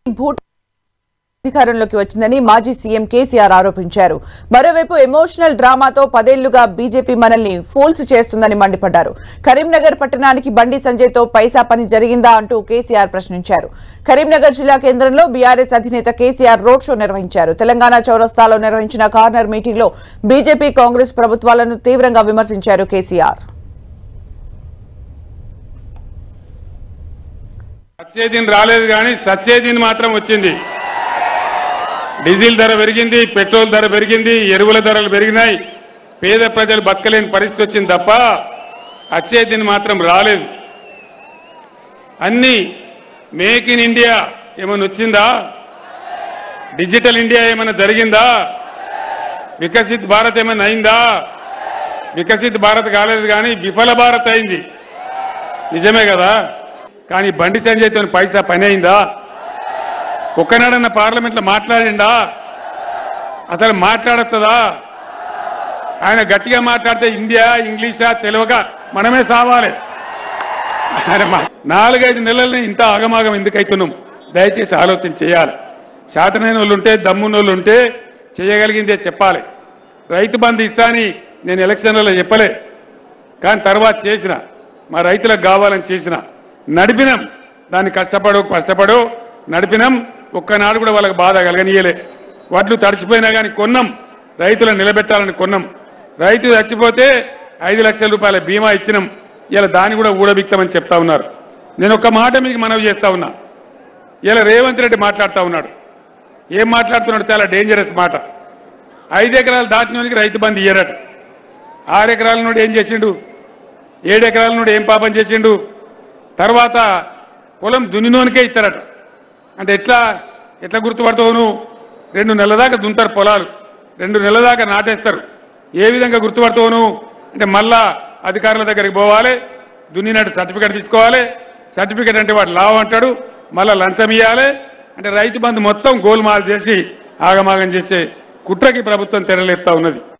భూట్ అధికారంలోకి వచ్చిందని మాజీ సీఎం కేసీఆర్ ఆరోపించారు మరోవైపు ఎమోషనల్ డ్రామాతో పదేళ్లుగా బీజేపీ మనల్ని ఫూల్స్ చేస్తుందని మండిపడ్డారు కరీంనగర్ పట్టణానికి బండి సంజయ్తో పైసా పని జరిగిందా అంటూ కేసీఆర్ ప్రశ్నించారు కరీంనగర్ జిల్లా కేంద్రంలో బీఆర్ఎస్ అధినేత కేసీఆర్ రోడ్ షో నిర్వహించారు తెలంగాణ చౌరస్తాలో నిర్వహించిన కార్నర్ మీటింగ్ లో బీజేపీ కాంగ్రెస్ ప్రభుత్వాలను తీవ్రంగా విమర్శించారు కేసీఆర్ సచ్చేదిన్ రాలేదు కానీ సచ్చేదిన్ మాత్రం వచ్చింది డీజిల్ ధర పెరిగింది పెట్రోల్ ధర పెరిగింది ఎరువుల ధరలు పెరిగినాయి పేద ప్రజలు బతకలేని పరిస్థితి వచ్చింది తప్ప అచ్చేదిన్ మాత్రం రాలేదు అన్ని మేక్ ఇన్ ఇండియా ఏమైనా వచ్చిందా డిజిటల్ ఇండియా ఏమైనా జరిగిందా వికసిత్ భారత్ ఏమైనా అయిందా వికసిత్ భారత్ కాలేదు కానీ విఫల భారత్ అయింది నిజమే కదా కానీ బండి సంజయ్తో పైసా పని అయిందా ఒక్కనాడన్న పార్లమెంట్లో మాట్లాడిండా అసలు మాట్లాడుతుందా ఆయన గట్టిగా మాట్లాడితే ఇండియా ఇంగ్లీషా తెలియక మనమే సావాలి ఆయన మా- నాలుగైదు నెలల్ని ఇంత ఆగమాగం ఎందుకు అవుతున్నాం దయచేసి ఆలోచన చేయాలి శాతనైన వాళ్ళు ఉంటే దమ్మున్న వాళ్ళు ఉంటే చేయగలిగిందే చెప్పాలి రైతు బంధు ఇస్తా అని నేను ఎలక్షన్లలో చెప్పలే కానీ తర్వాత చేసిన మా రైతులకు కావాలని చేసిన నడిపినాం దాన్ని కష్టపడు కష్టపడు నడిపినాం ఒక్కనాడు కూడా వాళ్ళకి బాధ కలగనీయలే వడ్లు తడిచిపోయినా కానీ కొన్నాం రైతులను నిలబెట్టాలని కొన్నాం రైతు చచ్చిపోతే ఐదు లక్షల రూపాయల బీమా ఇచ్చినాం ఇలా దాన్ని కూడా ఊడబిక్తామని చెప్తా ఉన్నారు నేను ఒక మాట మీకు మనవి చేస్తా ఉన్నా ఇలా రేవంత్ రెడ్డి మాట్లాడుతూ ఉన్నాడు ఏం మాట్లాడుతున్నాడు చాలా డేంజరస్ మాట ఐదు ఎకరాలు దాటినోనికి రైతు బంధు ఇయ్యరట ఆరు ఎకరాల నుండి ఏం చేసిండు ఏడు ఎకరాల నుండి ఏం పాపం చేసిండు తర్వాత పొలం దున్నినోనికే ఇస్తారట అంటే ఎట్లా ఎట్లా గుర్తుపడతావు నువ్వు రెండు నెలల దాకా దున్తారు పొలాలు రెండు నెలల దాకా నాటేస్తారు ఏ విధంగా గుర్తుపడతావు నువ్వు అంటే మళ్ళా అధికారుల దగ్గరికి పోవాలి దున్నినట్టు సర్టిఫికేట్ తీసుకోవాలి సర్టిఫికేట్ అంటే వాడు లాభం అంటాడు మళ్ళా లంచం ఇవ్వాలి అంటే రైతు బంధు మొత్తం గోల్మాల్ చేసి ఆగమాగం చేసే కుట్రకి ప్రభుత్వం తెరలేపుతా ఉన్నది